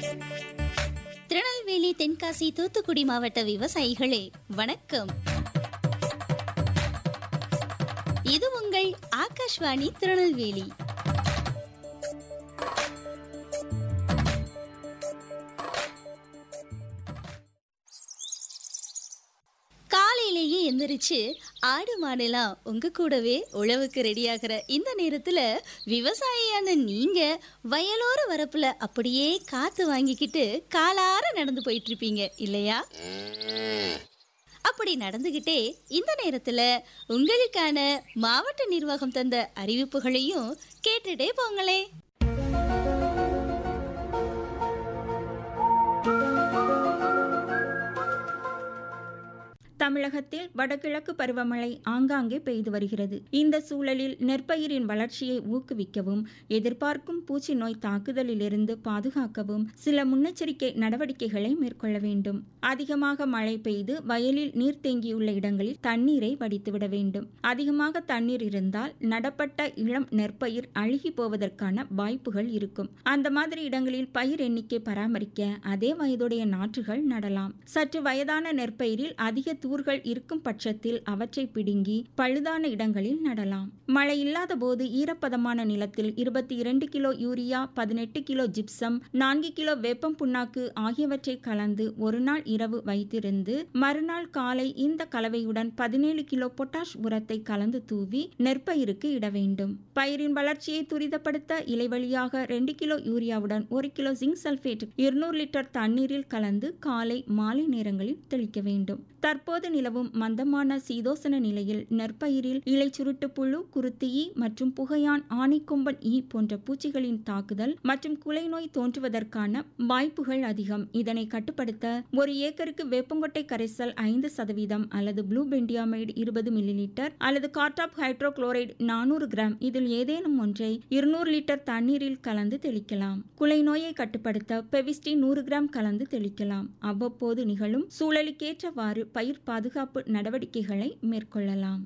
திருநெல்வேலி தென்காசி தூத்துக்குடி மாவட்ட விவசாயிகளே வணக்கம் இது உங்கள் ஆகாஷ்வாணி திருநெல்வேலி காலையிலேயே எந்திரிச்சு ஆடு மாடுலாம் உங்க கூடவே உழவுக்கு ரெடியாகிற இந்த நேரத்துல விவசாயியான நீங்க வயலோர வரப்புல அப்படியே காத்து வாங்கிக்கிட்டு காலார நடந்து போயிட்டு இருப்பீங்க இல்லையா அப்படி நடந்துகிட்டே இந்த நேரத்துல உங்களுக்கான மாவட்ட நிர்வாகம் தந்த அறிவிப்புகளையும் கேட்டுட்டே போங்களே தமிழகத்தில் வடகிழக்கு பருவமழை ஆங்காங்கே பெய்து வருகிறது இந்த சூழலில் நெற்பயிரின் வளர்ச்சியை ஊக்குவிக்கவும் எதிர்பார்க்கும் பூச்சி நோய் தாக்குதலிலிருந்து பாதுகாக்கவும் சில முன்னெச்சரிக்கை நடவடிக்கைகளை மேற்கொள்ள வேண்டும் அதிகமாக மழை பெய்து வயலில் நீர் தேங்கியுள்ள இடங்களில் தண்ணீரை வடித்துவிட வேண்டும் அதிகமாக தண்ணீர் இருந்தால் நடப்பட்ட இளம் நெற்பயிர் அழுகி போவதற்கான வாய்ப்புகள் இருக்கும் அந்த மாதிரி இடங்களில் பயிர் எண்ணிக்கை பராமரிக்க அதே வயதுடைய நாற்றுகள் நடலாம் சற்று வயதான நெற்பயிரில் அதிக தூர்கள் இருக்கும் பட்சத்தில் அவற்றை பிடுங்கி பழுதான இடங்களில் நடலாம் மழை இல்லாத போது ஈரப்பதமான நிலத்தில் இருபத்தி இரண்டு கிலோ யூரியா பதினெட்டு கிலோ ஜிப்சம் நான்கு கிலோ வேப்பம் புண்ணாக்கு ஆகியவற்றை கலந்து ஒரு நாள் இரவு வைத்திருந்து மறுநாள் காலை இந்த கலவையுடன் பதினேழு கிலோ பொட்டாஷ் உரத்தை கலந்து தூவி நெற்பயிருக்கு இட வேண்டும் பயிரின் வளர்ச்சியை துரிதப்படுத்த இலை வழியாக ரெண்டு கிலோ யூரியாவுடன் ஒரு கிலோ ஜிங்க் சல்பேட் இருநூறு லிட்டர் தண்ணீரில் கலந்து காலை மாலை நேரங்களில் தெளிக்க வேண்டும் தற்போது நிலவும் மந்தமான சீதோசன நிலையில் நெற்பயிரில் இலை சுருட்டு புழு குருத்தியி மற்றும் புகையான் ஆனைக்கொம்பன் ஈ போன்ற பூச்சிகளின் தாக்குதல் மற்றும் குலை நோய் தோன்றுவதற்கான வாய்ப்புகள் அதிகம் இதனை கட்டுப்படுத்த ஒரு ஏக்கருக்கு வேப்பங்கொட்டை கரைசல் ஐந்து சதவீதம் அல்லது ப்ளூ பெண்டியாமைடு இருபது மில்லி லிட்டர் அல்லது கார்டாப் ஹைட்ரோகுளோரைடு நானூறு கிராம் இதில் ஏதேனும் ஒன்றை இருநூறு லிட்டர் தண்ணீரில் கலந்து தெளிக்கலாம் குலை நோயை கட்டுப்படுத்த பெவிஸ்டி நூறு கிராம் கலந்து தெளிக்கலாம் அவ்வப்போது நிகழும் சூழலுக்கேற்றவாறு பயிர் பாதுகாப்பு நடவடிக்கைகளை மேற்கொள்ளலாம்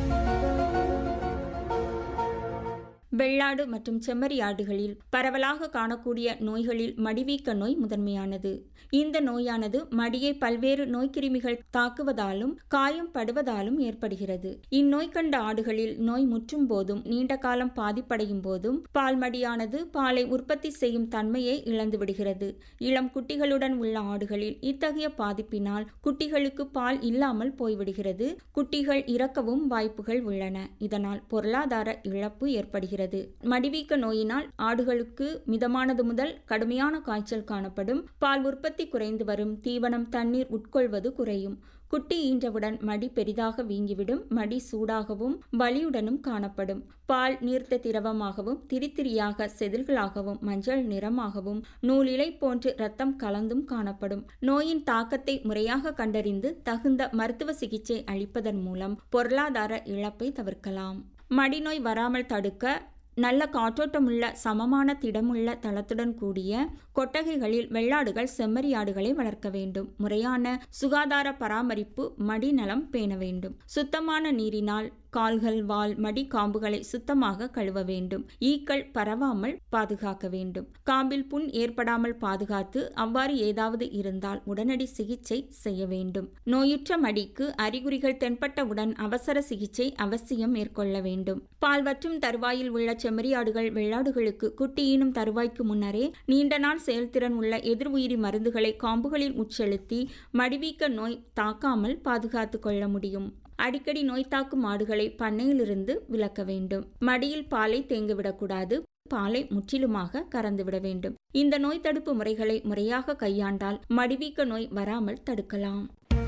வெள்ளாடு மற்றும் செம்மறி ஆடுகளில் பரவலாக காணக்கூடிய நோய்களில் மடிவீக்க நோய் முதன்மையானது இந்த நோயானது மடியை பல்வேறு நோய்க்கிருமிகள் தாக்குவதாலும் காயம் படுவதாலும் ஏற்படுகிறது இந்நோய் கண்ட ஆடுகளில் நோய் முற்றும் போதும் நீண்ட காலம் பாதிப்படையும் போதும் பால் மடியானது பாலை உற்பத்தி செய்யும் தன்மையை இழந்து விடுகிறது இளம் குட்டிகளுடன் உள்ள ஆடுகளில் இத்தகைய பாதிப்பினால் குட்டிகளுக்கு பால் இல்லாமல் போய்விடுகிறது குட்டிகள் இறக்கவும் வாய்ப்புகள் உள்ளன இதனால் பொருளாதார இழப்பு ஏற்படுகிறது வருகிறது மடிவீக்க நோயினால் ஆடுகளுக்கு மிதமானது முதல் கடுமையான காய்ச்சல் காணப்படும் பால் உற்பத்தி குறைந்து வரும் தீவனம் தண்ணீர் உட்கொள்வது குறையும் குட்டி ஈன்றவுடன் மடி பெரிதாக வீங்கிவிடும் மடி சூடாகவும் வலியுடனும் காணப்படும் பால் நீர்த்த திரவமாகவும் திரித்திரியாக செதில்களாகவும் மஞ்சள் நிறமாகவும் நூலிலை போன்று இரத்தம் கலந்தும் காணப்படும் நோயின் தாக்கத்தை முறையாக கண்டறிந்து தகுந்த மருத்துவ சிகிச்சை அளிப்பதன் மூலம் பொருளாதார இழப்பை தவிர்க்கலாம் மடிநோய் வராமல் தடுக்க நல்ல காற்றோட்டமுள்ள சமமான திடமுள்ள தளத்துடன் கூடிய கொட்டகைகளில் வெள்ளாடுகள் செம்மறியாடுகளை வளர்க்க வேண்டும் முறையான சுகாதார பராமரிப்பு மடிநலம் பேண வேண்டும் சுத்தமான நீரினால் கால்கள் வால் மடி காம்புகளை சுத்தமாக கழுவ வேண்டும் ஈக்கள் பரவாமல் பாதுகாக்க வேண்டும் காம்பில் புண் ஏற்படாமல் பாதுகாத்து அவ்வாறு ஏதாவது இருந்தால் உடனடி சிகிச்சை செய்ய வேண்டும் நோயுற்ற மடிக்கு அறிகுறிகள் தென்பட்டவுடன் அவசர சிகிச்சை அவசியம் மேற்கொள்ள வேண்டும் பால் வற்றும் தருவாயில் உள்ள செம்மறியாடுகள் வெள்ளாடுகளுக்கு குட்டியினும் தருவாய்க்கு முன்னரே நீண்ட நாள் செயல்திறன் உள்ள எதிர் உயிரி மருந்துகளை காம்புகளில் உட்செலுத்தி மடிவீக்க நோய் தாக்காமல் பாதுகாத்து கொள்ள முடியும் அடிக்கடி நோய் தாக்கும் மாடுகளை பண்ணையிலிருந்து விலக்க வேண்டும் மடியில் பாலை தேங்கிவிடக்கூடாது பாலை முற்றிலுமாக கறந்துவிட வேண்டும் இந்த நோய் தடுப்பு முறைகளை முறையாக கையாண்டால் மடிவீக்க நோய் வராமல் தடுக்கலாம்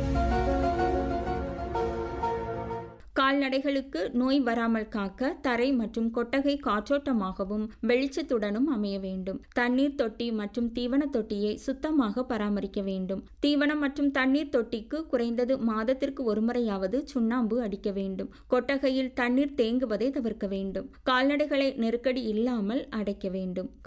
கால்நடைகளுக்கு நோய் வராமல் காக்க தரை மற்றும் கொட்டகை காற்றோட்டமாகவும் வெளிச்சத்துடனும் அமைய வேண்டும் தண்ணீர் தொட்டி மற்றும் தீவன தொட்டியை சுத்தமாக பராமரிக்க வேண்டும் தீவனம் மற்றும் தண்ணீர் தொட்டிக்கு குறைந்தது மாதத்திற்கு ஒருமுறையாவது சுண்ணாம்பு அடிக்க வேண்டும் கொட்டகையில் தண்ணீர் தேங்குவதை தவிர்க்க வேண்டும் கால்நடைகளை நெருக்கடி இல்லாமல் அடைக்க வேண்டும்